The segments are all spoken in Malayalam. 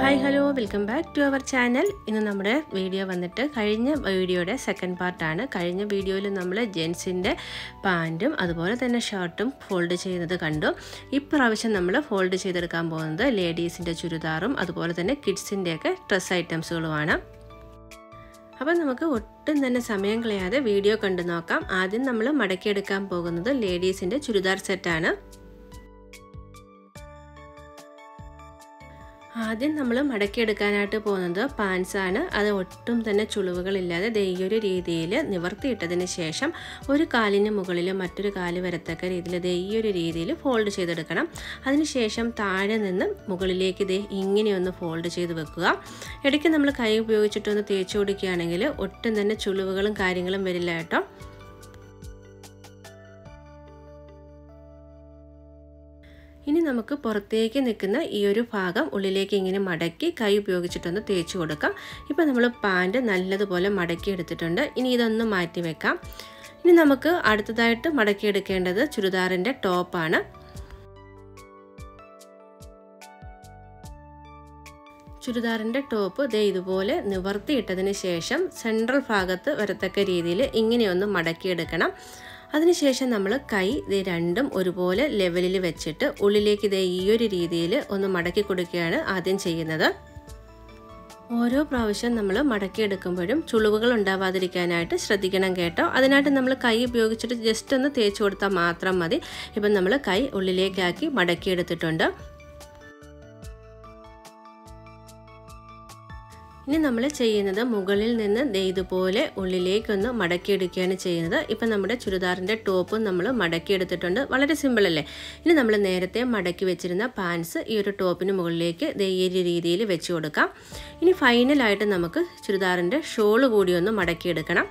hi hello welcome back to our channel ഇന്ന് നമ്മുടെ വീഡിയോ വന്നിട്ട് കഴിഞ്ഞ വീഡിയോയുടെ സെക്കൻഡ് പാർട്ടാണ് കഴിഞ്ഞ വീഡിയോയിൽ നമ്മൾ ജെൻസിൻ്റെ പാൻറ്റും അതുപോലെ തന്നെ ഷർട്ടും ഫോൾഡ് ചെയ്യുന്നത് കണ്ടു ഇപ്രാവശ്യം നമ്മൾ ഫോൾഡ് ചെയ്തെടുക്കാൻ പോകുന്നത് ലേഡീസിൻ്റെ ചുരിദാറും അതുപോലെ തന്നെ കിഡ്സിൻ്റെയൊക്കെ ഡ്രസ്സ് ഐറ്റംസുകളുമാണ് അപ്പം നമുക്ക് ഒട്ടും തന്നെ സമയം കളയാതെ വീഡിയോ കണ്ടു നോക്കാം ആദ്യം നമ്മൾ മടക്കിയെടുക്കാൻ പോകുന്നത് ലേഡീസിൻ്റെ ചുരിദാർ സെറ്റാണ് ആദ്യം നമ്മൾ മടക്കിയെടുക്കാനായിട്ട് പോകുന്നത് പാൻസാണ് അത് ഒട്ടും തന്നെ ചുളിവുകളില്ലാതെ ദേ ഈ ഒരു രീതിയിൽ നിവർത്തിയിട്ടതിന് ശേഷം ഒരു കാലിന് മുകളിൽ മറ്റൊരു കാല് വരത്തക്ക രീതിയിൽ ദേ ഈ ഒരു രീതിയിൽ ഫോൾഡ് ചെയ്തെടുക്കണം അതിനുശേഷം താഴെ നിന്ന് മുകളിലേക്ക് ദേ ഇങ്ങനെയൊന്ന് ഫോൾഡ് ചെയ്ത് വെക്കുക ഇടയ്ക്ക് നമ്മൾ കൈ ഉപയോഗിച്ചിട്ടൊന്ന് തേച്ച് കൊടുക്കുകയാണെങ്കിൽ ഒട്ടും തന്നെ ചുളിവുകളും കാര്യങ്ങളും വരില്ല കേട്ടോ ഇനി നമുക്ക് പുറത്തേക്ക് നിൽക്കുന്ന ഈ ഒരു ഭാഗം ഉള്ളിലേക്ക് ഇങ്ങനെ മടക്കി കൈ ഉപയോഗിച്ചിട്ടൊന്ന് തേച്ച് കൊടുക്കാം ഇപ്പം നമ്മൾ പാൻറ് നല്ലതുപോലെ മടക്കി എടുത്തിട്ടുണ്ട് ഇനി ഇതൊന്ന് മാറ്റി വെക്കാം ഇനി നമുക്ക് അടുത്തതായിട്ട് മടക്കിയെടുക്കേണ്ടത് ചുരിദാറിൻ്റെ ടോപ്പാണ് ചുരിദാറിൻ്റെ ടോപ്പ് ദേ ഇതുപോലെ നിവർത്തിയിട്ടതിന് ശേഷം സെൻട്രൽ ഭാഗത്ത് വരത്തക്ക രീതിയിൽ ഇങ്ങനെയൊന്ന് മടക്കിയെടുക്കണം അതിനുശേഷം നമ്മൾ കൈ ഇത് രണ്ടും ഒരുപോലെ ലെവലിൽ വെച്ചിട്ട് ഉള്ളിലേക്ക് ഇത് ഈ ഒരു രീതിയിൽ ഒന്ന് മടക്കി കൊടുക്കുകയാണ് ആദ്യം ചെയ്യുന്നത് ഓരോ പ്രാവശ്യം നമ്മൾ മടക്കിയെടുക്കുമ്പോഴും ചുളിവുകൾ ഉണ്ടാവാതിരിക്കാനായിട്ട് ശ്രദ്ധിക്കണം കേട്ടോ അതിനായിട്ട് നമ്മൾ കൈ ഉപയോഗിച്ചിട്ട് ജസ്റ്റ് ഒന്ന് തേച്ച് കൊടുത്താൽ മാത്രം മതി ഇപ്പം നമ്മൾ കൈ ഉള്ളിലേക്കാക്കി മടക്കിയെടുത്തിട്ടുണ്ട് ഇനി നമ്മൾ ചെയ്യുന്നത് മുകളിൽ നിന്ന് ദേ ഇതുപോലെ ഉള്ളിലേക്കൊന്ന് മടക്കിയെടുക്കുകയാണ് ചെയ്യുന്നത് ഇപ്പം നമ്മുടെ ചുരിദാറിൻ്റെ ടോപ്പ് നമ്മൾ മടക്കിയെടുത്തിട്ടുണ്ട് വളരെ സിമ്പിൾ അല്ലേ ഇനി നമ്മൾ നേരത്തെ മടക്കി വെച്ചിരുന്ന പാൻസ് ഈ ഒരു ടോപ്പിന് മുകളിലേക്ക് ദേ ഈ ഒരു രീതിയിൽ വെച്ച് കൊടുക്കാം ഇനി ഫൈനലായിട്ട് നമുക്ക് ചുരിദാറിൻ്റെ ഷോള് കൂടി ഒന്ന് മടക്കിയെടുക്കണം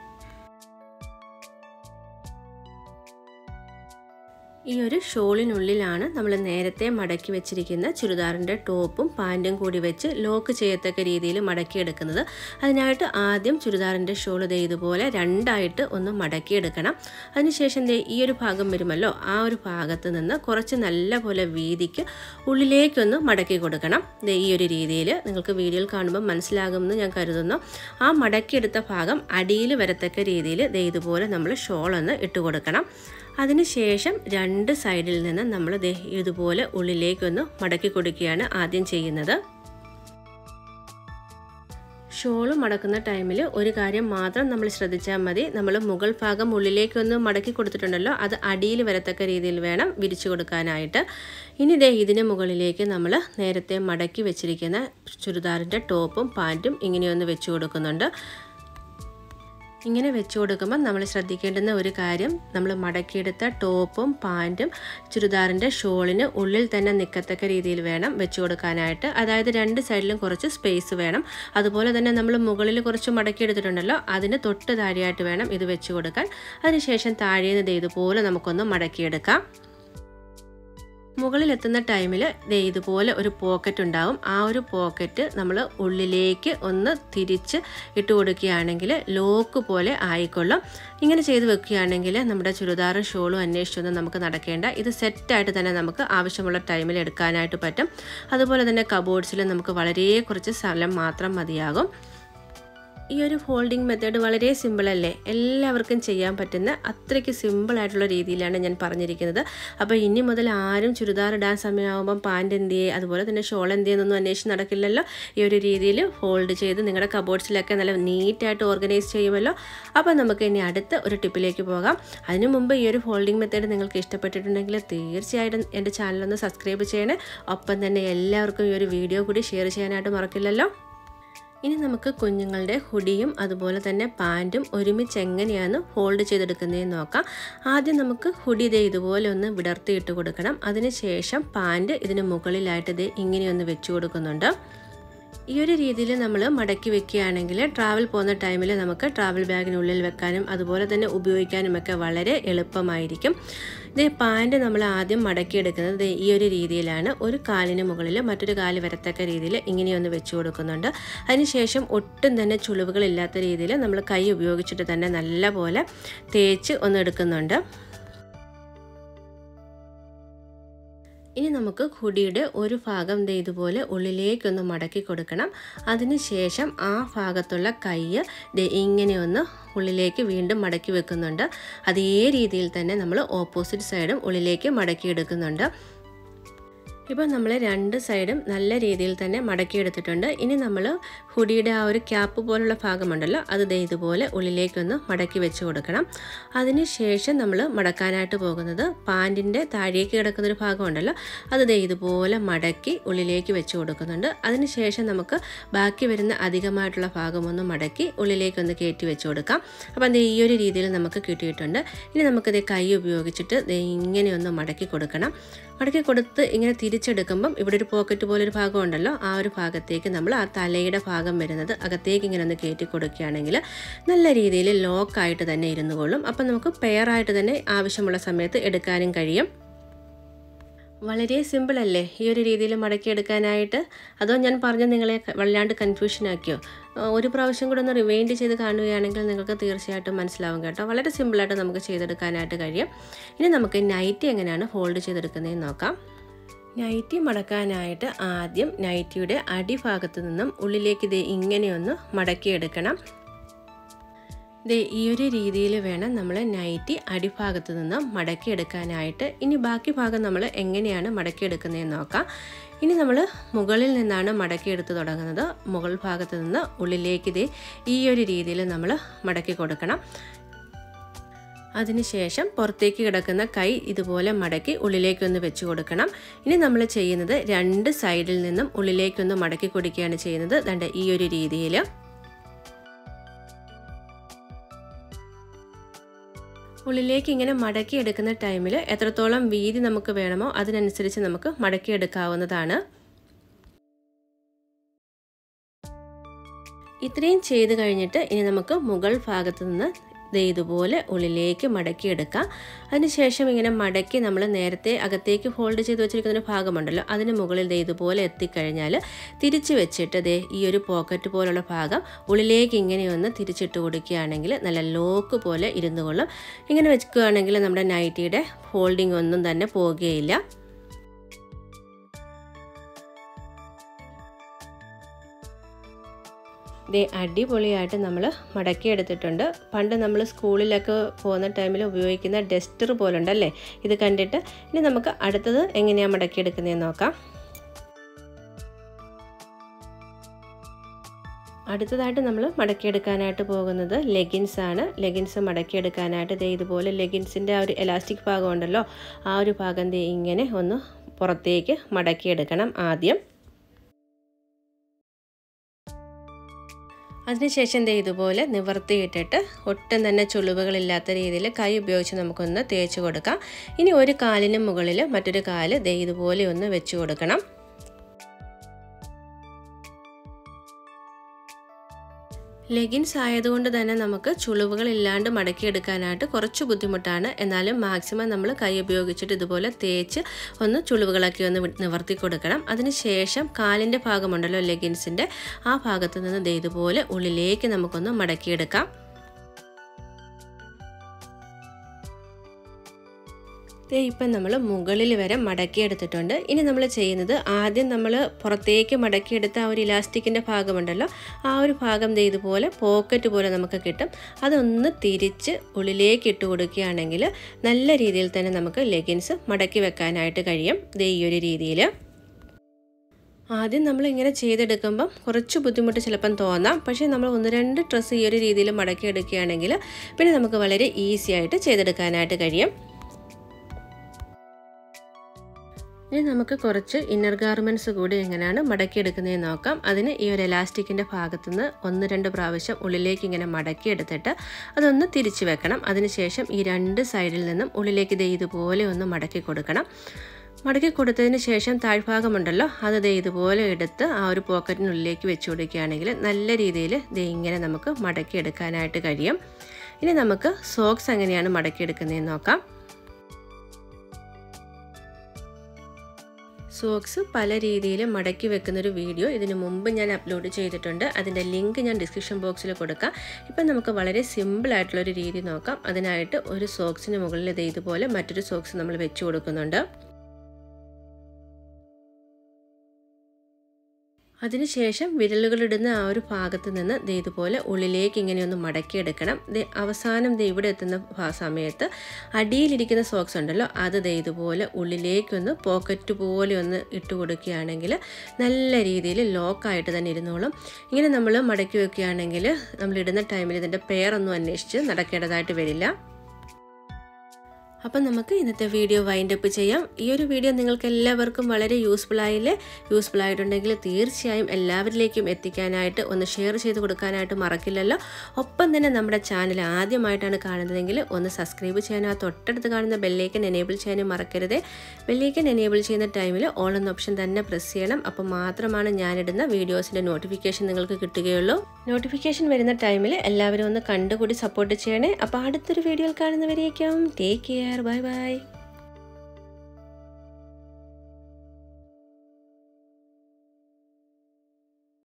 ഈ ഒരു ഷോളിനുള്ളിലാണ് നമ്മൾ നേരത്തെ മടക്കി വെച്ചിരിക്കുന്ന ചുരിദാറിൻ്റെ ടോപ്പും പാൻറ്റും കൂടി വെച്ച് ലോക്ക് ചെയ്യത്തക്ക രീതിയിൽ മടക്കിയെടുക്കുന്നത് അതിനായിട്ട് ആദ്യം ചുരിദാറിൻ്റെ ഷോൾ ദേ ഇതുപോലെ രണ്ടായിട്ട് ഒന്ന് മടക്കിയെടുക്കണം അതിനുശേഷം ദേ ഈ ഒരു ഭാഗം വരുമല്ലോ ആ ഒരു ഭാഗത്ത് നിന്ന് കുറച്ച് നല്ല പോലെ വീതിക്ക് ഉള്ളിലേക്കൊന്ന് മടക്കി കൊടുക്കണം ദേ ഈ ഒരു രീതിയിൽ നിങ്ങൾക്ക് വീഡിയോയിൽ കാണുമ്പോൾ മനസ്സിലാകുമെന്ന് ഞാൻ കരുതുന്നു ആ മടക്കിയെടുത്ത ഭാഗം അടിയിൽ വരത്തക്ക രീതിയിൽ ദേ ഇതുപോലെ നമ്മൾ ഷോളൊന്ന് ഇട്ട് കൊടുക്കണം അതിനുശേഷം രണ്ട് സൈഡിൽ നിന്ന് നമ്മൾ ഇതുപോലെ ഉള്ളിലേക്കൊന്ന് മടക്കി കൊടുക്കുകയാണ് ആദ്യം ചെയ്യുന്നത് ഷോള് മടക്കുന്ന ടൈമിൽ ഒരു കാര്യം മാത്രം നമ്മൾ ശ്രദ്ധിച്ചാൽ മതി നമ്മൾ മുകൾ ഭാഗം ഉള്ളിലേക്കൊന്ന് മടക്കി കൊടുത്തിട്ടുണ്ടല്ലോ അത് അടിയിൽ വരത്തക്ക രീതിയിൽ വേണം വിരിച്ചു കൊടുക്കാനായിട്ട് ഇനി ദേ ഇതിന് മുകളിലേക്ക് നമ്മൾ നേരത്തെ മടക്കി വെച്ചിരിക്കുന്ന ചുരിദാറിൻ്റെ ടോപ്പും പാൻറ്റും ഇങ്ങനെയൊന്ന് വെച്ച് കൊടുക്കുന്നുണ്ട് ഇങ്ങനെ വെച്ച് കൊടുക്കുമ്പോൾ നമ്മൾ ശ്രദ്ധിക്കേണ്ടുന്ന ഒരു കാര്യം നമ്മൾ മടക്കിയെടുത്ത ടോപ്പും പാൻറ്റും ചുരിദാറിൻ്റെ ഷോളിന് ഉള്ളിൽ തന്നെ നിൽക്കത്തക്ക രീതിയിൽ വേണം വെച്ച് കൊടുക്കാനായിട്ട് അതായത് രണ്ട് സൈഡിലും കുറച്ച് സ്പേസ് വേണം അതുപോലെ തന്നെ നമ്മൾ മുകളിൽ കുറച്ച് മടക്കിയെടുത്തിട്ടുണ്ടല്ലോ അതിന് തൊട്ട് താഴെയായിട്ട് വേണം ഇത് വെച്ച് കൊടുക്കാൻ അതിനുശേഷം താഴേന്ന് ഇതുപോലെ നമുക്കൊന്ന് മടക്കിയെടുക്കാം മുകളിലെത്തുന്ന ടൈമിൽ ദേ ഇതുപോലെ ഒരു പോക്കറ്റ് ഉണ്ടാവും ആ ഒരു പോക്കറ്റ് നമ്മൾ ഉള്ളിലേക്ക് ഒന്ന് തിരിച്ച് ഇട്ട് കൊടുക്കുകയാണെങ്കിൽ ലോക്ക് പോലെ ആയിക്കൊള്ളും ഇങ്ങനെ ചെയ്ത് വെക്കുകയാണെങ്കിൽ നമ്മുടെ ചുരിദാറും ഷോളും അന്വേഷിച്ചൊന്നും നമുക്ക് നടക്കേണ്ട ഇത് സെറ്റായിട്ട് തന്നെ നമുക്ക് ആവശ്യമുള്ള ടൈമിൽ എടുക്കാനായിട്ട് പറ്റും അതുപോലെ തന്നെ കബോർഡ്സിൽ നമുക്ക് വളരെ കുറച്ച് സ്ഥലം മാത്രം മതിയാകും ഈ ഒരു ഫോൾഡിംഗ് മെത്തേഡ് വളരെ സിമ്പിളല്ലേ എല്ലാവർക്കും ചെയ്യാൻ പറ്റുന്ന അത്രയ്ക്ക് സിമ്പിളായിട്ടുള്ള രീതിയിലാണ് ഞാൻ പറഞ്ഞിരിക്കുന്നത് അപ്പോൾ ഇനി മുതൽ ആരും ചുരിദാർ ഇടാൻ സമയമാകുമ്പം പാൻറ് എന്ത് ചെയ്യേ അതുപോലെ തന്നെ ഷോൾ എന്ത് ചെയ്യുന്നൊന്നും അന്വേഷിച്ച് നടക്കില്ലല്ലോ ഈ ഒരു രീതിയിൽ ഫോൾഡ് ചെയ്ത് നിങ്ങളുടെ കബോർഡ്സിലൊക്കെ നല്ല നീറ്റായിട്ട് ഓർഗനൈസ് ചെയ്യുമല്ലോ അപ്പോൾ നമുക്ക് ഇനി അടുത്ത ഒരു ടിപ്പിലേക്ക് പോകാം അതിനു മുമ്പ് ഈ ഒരു ഫോൾഡിംഗ് മെത്തേഡ് നിങ്ങൾക്ക് ഇഷ്ടപ്പെട്ടിട്ടുണ്ടെങ്കിൽ തീർച്ചയായിട്ടും എൻ്റെ ചാനലൊന്ന് സബ്സ്ക്രൈബ് ചെയ്യണേ ഒപ്പം തന്നെ എല്ലാവർക്കും ഈ ഒരു വീഡിയോ കൂടി ഷെയർ ചെയ്യാനായിട്ട് മറക്കില്ലല്ലോ ഇനി നമുക്ക് കുഞ്ഞുങ്ങളുടെ ഹുഡിയും അതുപോലെ തന്നെ പാൻറ്റും ഒരുമിച്ച് എങ്ങനെയാണ് ഹോൾഡ് ചെയ്തെടുക്കുന്നതെന്ന് നോക്കാം ആദ്യം നമുക്ക് ഹുഡി ഇതേ ഇതുപോലെ ഒന്ന് വിടർത്തിയിട്ട് കൊടുക്കണം അതിനുശേഷം പാൻറ്റ് ഇതിന് മുകളിലായിട്ട് ഇത് ഇങ്ങനെയൊന്ന് വെച്ച് കൊടുക്കുന്നുണ്ട് ഈ ഒരു രീതിയിൽ നമ്മൾ മടക്കി വെക്കുകയാണെങ്കിൽ ട്രാവൽ പോകുന്ന ടൈമിൽ നമുക്ക് ട്രാവൽ ബാഗിനുള്ളിൽ വെക്കാനും അതുപോലെ തന്നെ ഉപയോഗിക്കാനുമൊക്കെ വളരെ എളുപ്പമായിരിക്കും ഇതേ പാൻറ് നമ്മൾ ആദ്യം മടക്കിയെടുക്കുന്നത് ഈ ഒരു രീതിയിലാണ് ഒരു കാലിന് മുകളിൽ മറ്റൊരു കാല് വരത്തക്ക രീതിയിൽ ഇങ്ങനെയൊന്ന് വെച്ച് കൊടുക്കുന്നുണ്ട് അതിനുശേഷം ഒട്ടും തന്നെ ചുളിവുകളില്ലാത്ത രീതിയിൽ നമ്മൾ കൈ ഉപയോഗിച്ചിട്ട് തന്നെ നല്ല പോലെ തേച്ച് ഒന്ന് എടുക്കുന്നുണ്ട് ഇനി നമുക്ക് ഹുഡിയുടെ ഒരു ഭാഗം ദേ ഇതുപോലെ ഉള്ളിലേക്കൊന്ന് മടക്കി കൊടുക്കണം അതിനുശേഷം ആ ഭാഗത്തുള്ള കൈ ദേ ഇങ്ങനെ ഒന്ന് ഉള്ളിലേക്ക് വീണ്ടും മടക്കി വെക്കുന്നുണ്ട് അതേ രീതിയിൽ തന്നെ നമ്മൾ ഓപ്പോസിറ്റ് സൈഡും ഉള്ളിലേക്ക് മടക്കി എടുക്കുന്നുണ്ട് ഇപ്പോൾ നമ്മൾ രണ്ട് സൈഡും നല്ല രീതിയിൽ തന്നെ മടക്കിയെടുത്തിട്ടുണ്ട് ഇനി നമ്മൾ ഹുഡിയുടെ ആ ഒരു ക്യാപ്പ് പോലുള്ള ഭാഗമുണ്ടല്ലോ അത് ദേ ഇതുപോലെ ഉള്ളിലേക്കൊന്ന് മടക്കി വെച്ച് കൊടുക്കണം അതിനുശേഷം നമ്മൾ മടക്കാനായിട്ട് പോകുന്നത് പാൻറ്റിൻ്റെ താഴേക്ക് കിടക്കുന്ന ഒരു ഭാഗമുണ്ടല്ലോ അത് ദേ ഇതുപോലെ മടക്കി ഉള്ളിലേക്ക് വെച്ച് കൊടുക്കുന്നുണ്ട് അതിനുശേഷം നമുക്ക് ബാക്കി വരുന്ന അധികമായിട്ടുള്ള ഭാഗമൊന്ന് മടക്കി ഉള്ളിലേക്കൊന്ന് കയറ്റി വെച്ച് കൊടുക്കാം അപ്പം ദേ ഈ ഒരു രീതിയിൽ നമുക്ക് കിട്ടിയിട്ടുണ്ട് ഇനി നമുക്കിത് കൈ ഉപയോഗിച്ചിട്ട് ദേ ഇങ്ങനെ ഒന്ന് മടക്കി കൊടുക്കണം മടക്കി കൊടുത്ത് ഇങ്ങനെ തിരിച്ചെടുക്കുമ്പം ഇവിടെ ഒരു പോക്കറ്റ് പോലെ ഒരു ഭാഗം ഉണ്ടല്ലോ ആ ഒരു ഭാഗത്തേക്ക് നമ്മൾ ആ തലയുടെ ഭാഗം വരുന്നത് അകത്തേക്ക് ഇങ്ങനെ ഒന്ന് കയറ്റി കൊടുക്കുകയാണെങ്കിൽ നല്ല രീതിയിൽ ലോക്കായിട്ട് തന്നെ ഇരുന്നു കൊള്ളും അപ്പം നമുക്ക് പെയറായിട്ട് തന്നെ ആവശ്യമുള്ള സമയത്ത് എടുക്കാനും കഴിയും വളരെ സിമ്പിൾ അല്ലേ ഈ ഒരു രീതിയിൽ മടക്കിയെടുക്കാനായിട്ട് അതോ ഞാൻ പറഞ്ഞ നിങ്ങളെ വല്ലാണ്ട് കൺഫ്യൂഷൻ ആക്കിയോ ഒരു പ്രാവശ്യം കൂടെ ഒന്ന് റിവൈൻഡ് ചെയ്ത് കാണുകയാണെങ്കിൽ നിങ്ങൾക്ക് തീർച്ചയായിട്ടും മനസ്സിലാവും കേട്ടോ വളരെ സിമ്പിളായിട്ട് നമുക്ക് ചെയ്തെടുക്കാനായിട്ട് കഴിയും ഇനി നമുക്ക് നൈറ്റി എങ്ങനെയാണ് ഫോൾഡ് ചെയ്തെടുക്കുന്നതെന്ന് നോക്കാം നൈറ്റി മടക്കാനായിട്ട് ആദ്യം നൈറ്റിയുടെ അടിഭാഗത്ത് നിന്നും ഉള്ളിലേക്ക് ഇത് ഇങ്ങനെയൊന്ന് മടക്കിയെടുക്കണം ദേ ഈ ഒരു രീതിയിൽ വേണം നമ്മൾ നൈറ്റി അടിഭാഗത്ത് നിന്ന് മടക്കിയെടുക്കാനായിട്ട് ഇനി ബാക്കി ഭാഗം നമ്മൾ എങ്ങനെയാണ് മടക്കിയെടുക്കുന്നതെന്ന് നോക്കാം ഇനി നമ്മൾ മുകളിൽ നിന്നാണ് മടക്കിയെടുത്ത് തുടങ്ങുന്നത് മുകൾ ഭാഗത്ത് നിന്ന് ഉള്ളിലേക്ക് ഇതേ ഈ ഒരു രീതിയിൽ നമ്മൾ മടക്കി കൊടുക്കണം അതിനുശേഷം പുറത്തേക്ക് കിടക്കുന്ന കൈ ഇതുപോലെ മടക്കി ഉള്ളിലേക്കൊന്ന് വെച്ച് കൊടുക്കണം ഇനി നമ്മൾ ചെയ്യുന്നത് രണ്ട് സൈഡിൽ നിന്നും ഉള്ളിലേക്കൊന്ന് മടക്കി കൊടുക്കുകയാണ് ചെയ്യുന്നത് ദണ്ട ഈ ഒരു രീതിയിൽ ഉള്ളിലേക്ക് ഇങ്ങനെ മടക്കി എടുക്കുന്ന ടൈമിൽ എത്രത്തോളം വീതി നമുക്ക് വേണമോ അതിനനുസരിച്ച് നമുക്ക് മടക്കി എടുക്കാവുന്നതാണ് ഇത്രയും ചെയ്ത് കഴിഞ്ഞിട്ട് ഇനി നമുക്ക് മുകൾ ഭാഗത്ത് നിന്ന് ദേ ഇതുപോലെ ഉള്ളിലേക്ക് മടക്കിയെടുക്കാം അതിനുശേഷം ഇങ്ങനെ മടക്കി നമ്മൾ നേരത്തെ അകത്തേക്ക് ഹോൾഡ് ചെയ്ത് വെച്ചിരിക്കുന്ന ഒരു ഭാഗമുണ്ടല്ലോ അതിന് മുകളിൽ ദേ ഇതുപോലെ എത്തിക്കഴിഞ്ഞാൽ തിരിച്ച് വെച്ചിട്ട് ദേ ഈ ഒരു പോക്കറ്റ് പോലുള്ള ഭാഗം ഉള്ളിലേക്ക് ഇങ്ങനെയൊന്ന് തിരിച്ചിട്ട് കൊടുക്കുകയാണെങ്കിൽ നല്ല ലോക്ക് പോലെ ഇരുന്നു കൊള്ളും ഇങ്ങനെ വെക്കുകയാണെങ്കിൽ നമ്മുടെ നൈറ്റിയുടെ ഹോൾഡിംഗ് ഒന്നും തന്നെ പോകുകയില്ല ദേ അടിപൊളിയായിട്ട് നമ്മൾ മടക്കിയെടുത്തിട്ടുണ്ട് പണ്ട് നമ്മൾ സ്കൂളിലൊക്കെ പോകുന്ന ടൈമിൽ ഉപയോഗിക്കുന്ന ഡസ്റ്റർ പോലുണ്ടല്ലേ ഇത് കണ്ടിട്ട് ഇനി നമുക്ക് അടുത്തത് എങ്ങനെയാണ് മടക്കിയെടുക്കുന്നതെന്ന് നോക്കാം അടുത്തതായിട്ട് നമ്മൾ മടക്കിയെടുക്കാനായിട്ട് പോകുന്നത് ലെഗിൻസ് ആണ് ലെഗിൻസ് മടക്കിയെടുക്കാനായിട്ട് ദേ ഇതുപോലെ ലെഗിൻസിൻ്റെ ആ ഒരു എലാസ്റ്റിക് ഭാഗം ഉണ്ടല്ലോ ആ ഒരു ഭാഗം ദേ ഇങ്ങനെ ഒന്ന് പുറത്തേക്ക് മടക്കിയെടുക്കണം ആദ്യം അതിനുശേഷം ദേ ഇതുപോലെ നിവർത്തിയിട്ടിട്ട് ഒട്ടും തന്നെ ചുളിവുകളില്ലാത്ത രീതിയിൽ കൈ ഉപയോഗിച്ച് നമുക്കൊന്ന് തേച്ച് കൊടുക്കാം ഇനി ഒരു കാലിന് മുകളിൽ മറ്റൊരു കാല് ദേ ഇതുപോലെ ഒന്ന് വെച്ച് കൊടുക്കണം ലെഗിൻസ് ആയതുകൊണ്ട് തന്നെ നമുക്ക് ചുളിവുകൾ ഇല്ലാണ്ട് മടക്കിയെടുക്കാനായിട്ട് കുറച്ച് ബുദ്ധിമുട്ടാണ് എന്നാലും മാക്സിമം നമ്മൾ കൈ ഉപയോഗിച്ചിട്ട് ഇതുപോലെ തേച്ച് ഒന്ന് ചുളിവുകളൊക്കെ ഒന്ന് നിവർത്തി കൊടുക്കണം അതിനുശേഷം കാലിൻ്റെ ഭാഗമുണ്ടല്ലോ ലെഗിൻസിൻ്റെ ആ ഭാഗത്ത് നിന്ന് ദേ ഇതുപോലെ ഉള്ളിലേക്ക് നമുക്കൊന്ന് മടക്കിയെടുക്കാം ദേ ഇപ്പം നമ്മൾ മുകളിൽ വരെ മടക്കിയെടുത്തിട്ടുണ്ട് ഇനി നമ്മൾ ചെയ്യുന്നത് ആദ്യം നമ്മൾ പുറത്തേക്ക് മടക്കിയെടുത്ത ആ ഒരു ഇലാസ്റ്റിക്കിൻ്റെ ഭാഗമുണ്ടല്ലോ ആ ഒരു ഭാഗം ദേ ഇതുപോലെ പോക്കറ്റ് പോലെ നമുക്ക് കിട്ടും അതൊന്ന് തിരിച്ച് ഉള്ളിലേക്ക് ഇട്ട് കൊടുക്കുകയാണെങ്കിൽ നല്ല രീതിയിൽ തന്നെ നമുക്ക് ലെഗിൻസ് മടക്കി വെക്കാനായിട്ട് കഴിയും ദേ ഈ ഒരു രീതിയിൽ ആദ്യം നമ്മൾ ഇങ്ങനെ ചെയ്തെടുക്കുമ്പം കുറച്ച് ബുദ്ധിമുട്ട് ചിലപ്പം തോന്നാം പക്ഷേ നമ്മൾ ഒന്ന് രണ്ട് ഡ്രസ്സ് ഈ ഒരു രീതിയിൽ മടക്കിയെടുക്കുകയാണെങ്കിൽ പിന്നെ നമുക്ക് വളരെ ഈസി ആയിട്ട് ചെയ്തെടുക്കാനായിട്ട് കഴിയും ഇനി നമുക്ക് കുറച്ച് ഇന്നർ ഗാർമെൻറ്റ്സ് കൂടി എങ്ങനെയാണ് മടക്കിയെടുക്കുന്നതെന്ന് നോക്കാം അതിന് ഈ ഒരു എലാസ്റ്റിക്കിൻ്റെ ഭാഗത്തുനിന്ന് ഒന്ന് രണ്ട് പ്രാവശ്യം ഉള്ളിലേക്ക് ഇങ്ങനെ മടക്കിയെടുത്തിട്ട് അതൊന്ന് തിരിച്ചു വെക്കണം അതിനുശേഷം ഈ രണ്ട് സൈഡിൽ നിന്നും ഉള്ളിലേക്ക് ഇത് ഇതുപോലെ ഒന്ന് മടക്കി കൊടുക്കണം മടക്കി കൊടുത്തതിന് ശേഷം താഴ്ഭാഗമുണ്ടല്ലോ അത് ദേ ഇതുപോലെ എടുത്ത് ആ ഒരു പോക്കറ്റിനുള്ളിലേക്ക് വെച്ച് കൊടുക്കുകയാണെങ്കിൽ നല്ല രീതിയിൽ ദേ ഇങ്ങനെ നമുക്ക് മടക്കിയെടുക്കാനായിട്ട് കഴിയും ഇനി നമുക്ക് സോക്സ് എങ്ങനെയാണ് മടക്കിയെടുക്കുന്നതെന്ന് നോക്കാം സോക്സ് പല രീതിയിൽ മടക്കി വെക്കുന്ന ഒരു വീഡിയോ ഇതിനു മുമ്പ് ഞാൻ അപ്ലോഡ് ചെയ്തിട്ടുണ്ട് അതിൻ്റെ ലിങ്ക് ഞാൻ ഡിസ്ക്രിപ്ഷൻ ബോക്സിൽ കൊടുക്കാം ഇപ്പം നമുക്ക് വളരെ സിമ്പിൾ ആയിട്ടുള്ളൊരു രീതി നോക്കാം അതിനായിട്ട് ഒരു സോക്സിന് മുകളിൽ ഇത് ഇതുപോലെ മറ്റൊരു സോക്സ് നമ്മൾ വെച്ച് കൊടുക്കുന്നുണ്ട് അതിനുശേഷം വിരലുകളിടുന്ന ആ ഒരു ഭാഗത്ത് നിന്ന് ദേ ഇതുപോലെ ഉള്ളിലേക്ക് ഇങ്ങനെ ഒന്ന് മടക്കിയെടുക്കണം ദേ അവസാനം ദേ ഇവിടെ എത്തുന്ന ഭാ- സമയത്ത് അടിയിലിരിക്കുന്ന സോക്സ് ഉണ്ടല്ലോ അത് ദേ ഇതുപോലെ ഉള്ളിലേക്കൊന്ന് പോക്കറ്റ് പോലെ ഒന്ന് ഇട്ട് കൊടുക്കുകയാണെങ്കിൽ നല്ല രീതിയിൽ ലോക്കായിട്ട് തന്നെ ഇരുന്നോളും ഇങ്ങനെ നമ്മൾ മടക്കി വെക്കുകയാണെങ്കിൽ നമ്മൾ ഇടുന്ന ടൈമിൽ ഇതിൻ്റെ പേരൊന്നും അന്വേഷിച്ച് നടക്കേണ്ടതായിട്ട് വരില്ല അപ്പം നമുക്ക് ഇന്നത്തെ വീഡിയോ വൈൻഡ് അപ്പ് ചെയ്യാം ഈ ഒരു വീഡിയോ നിങ്ങൾക്ക് എല്ലാവർക്കും വളരെ യൂസ്ഫുൾ ആയില്ലേ യൂസ്ഫുൾ ആയിട്ടുണ്ടെങ്കിൽ തീർച്ചയായും എല്ലാവരിലേക്കും എത്തിക്കാനായിട്ട് ഒന്ന് ഷെയർ ചെയ്ത് കൊടുക്കാനായിട്ട് മറക്കില്ലല്ലോ ഒപ്പം തന്നെ നമ്മുടെ ചാനൽ ആദ്യമായിട്ടാണ് കാണുന്നതെങ്കിൽ ഒന്ന് സബ്സ്ക്രൈബ് ചെയ്യാനും ആ തൊട്ടടുത്ത് കാണുന്ന ബെല്ലേക്കൻ എനേബിൾ ചെയ്യാനും മറക്കരുതേ ബെല്ലേക്കൻ എനേബിൾ ചെയ്യുന്ന ടൈമിൽ ഓൾ എന്ന ഓപ്ഷൻ തന്നെ പ്രസ് ചെയ്യണം അപ്പോൾ മാത്രമാണ് ഞാനിടുന്ന വീഡിയോസിൻ്റെ നോട്ടിഫിക്കേഷൻ നിങ്ങൾക്ക് കിട്ടുകയുള്ളൂ നോട്ടിഫിക്കേഷൻ വരുന്ന ടൈമിൽ എല്ലാവരും ഒന്ന് കണ്ടുകൂടി സപ്പോർട്ട് ചെയ്യണേ അപ്പോൾ അടുത്തൊരു വീഡിയോയിൽ കാണുന്നവരേക്കും ടേക്ക് കെയർ ബൈ ബൈ